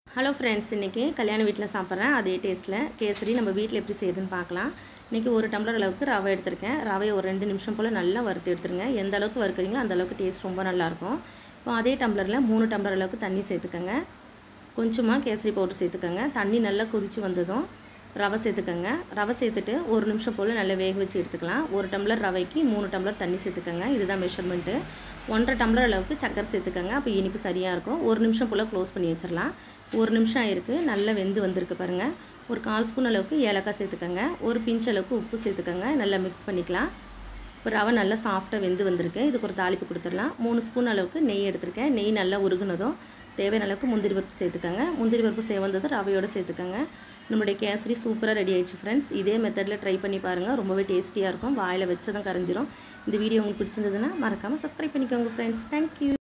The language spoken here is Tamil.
ஹலோ ஃப்ரெண்ட்ஸ் இன்றைக்கி கல்யாண வீட்டில் சாப்பிட்றேன் அதே டேஸ்ட்டில் கேசரி நம்ம வீட்டில் எப்படி செய்யுதுன்னு பார்க்கலாம் இன்றைக்கி ஒரு டம்ளர் அளவுக்கு ரவை எடுத்திருக்கேன் ரவையை ஒரு ரெண்டு நிமிஷம் போல் நல்லா வறுத்து எடுத்துருங்க எந்த அளவுக்கு வறுக்குறீங்களோ அந்த அளவுக்கு டேஸ்ட் ரொம்ப நல்லாயிருக்கும் இப்போ அதே டம்ளரில் மூணு டம்ளர் அளவுக்கு தண்ணி சேர்த்துக்கோங்க கொஞ்சமாக கேசரி பவுடர் சேர்த்துக்கோங்க தண்ணி நல்லா கொதித்து வந்ததும் ரவை சேர்த்துக்கோங்க ரவை சேர்த்துட்டு ஒரு நிமிஷம் போல் நல்லா வேக வச்சு எடுத்துக்கலாம் ஒரு டம்ளர் ரவைக்கு மூணு டம்ளர் தண்ணி சேர்த்துக்கோங்க இதுதான் மெஷர்மெண்ட்டு ஒன்றரை டம்ளர் அளவுக்கு சக்கரை சேர்த்துக்கோங்க அப்போ இனிப்பு சரியாக இருக்கும் ஒரு நிமிஷம் போல் க்ளோஸ் பண்ணி வச்சிடலாம் ஒரு நிமிஷம் ஆயிருக்கு நல்லா வெந்து வந்திருக்கு பாருங்கள் ஒரு கால் ஸ்பூன் அளவுக்கு ஏலக்காய் சேர்த்துக்கோங்க ஒரு பிஞ்ச் அளவுக்கு உப்பு சேர்த்துக்கோங்க நல்லா மிக்ஸ் பண்ணிக்கலாம் இப்போ ரவை நல்லா சாஃப்டாக வெந்து வந்திருக்கு இதுக்கு ஒரு தாளிப்பு கொடுத்துடலாம் மூணு ஸ்பூன் அளவுக்கு நெய் எடுத்திருக்கேன் நெய் நல்லா உருகுனதும் தேவையான அளவுக்கு முந்திரி பருப்பு சேர்த்துக்கோங்க முந்திரி பருப்பு சேவந்ததும் ரவையோடு சேர்த்துக்கோங்க நம்மளுடைய கேசரி சூப்பராக ரெடி ஆயிடுச்சு ஃப்ரெண்ட்ஸ் இதே மெத்தடில் ட்ரை பண்ணி பாருங்கள் ரொம்பவே டேஸ்டியாக இருக்கும் வாயில் வச்சதும் கரைஞ்சிரும் இந்த வீடியோ உங்களுக்கு பிடிச்சிருந்ததுன்னா மறக்காமல் சப்ஸ்கிரைப் பண்ணிக்கோங்க ஃப்ரெண்ட்ஸ் தேங்க்யூ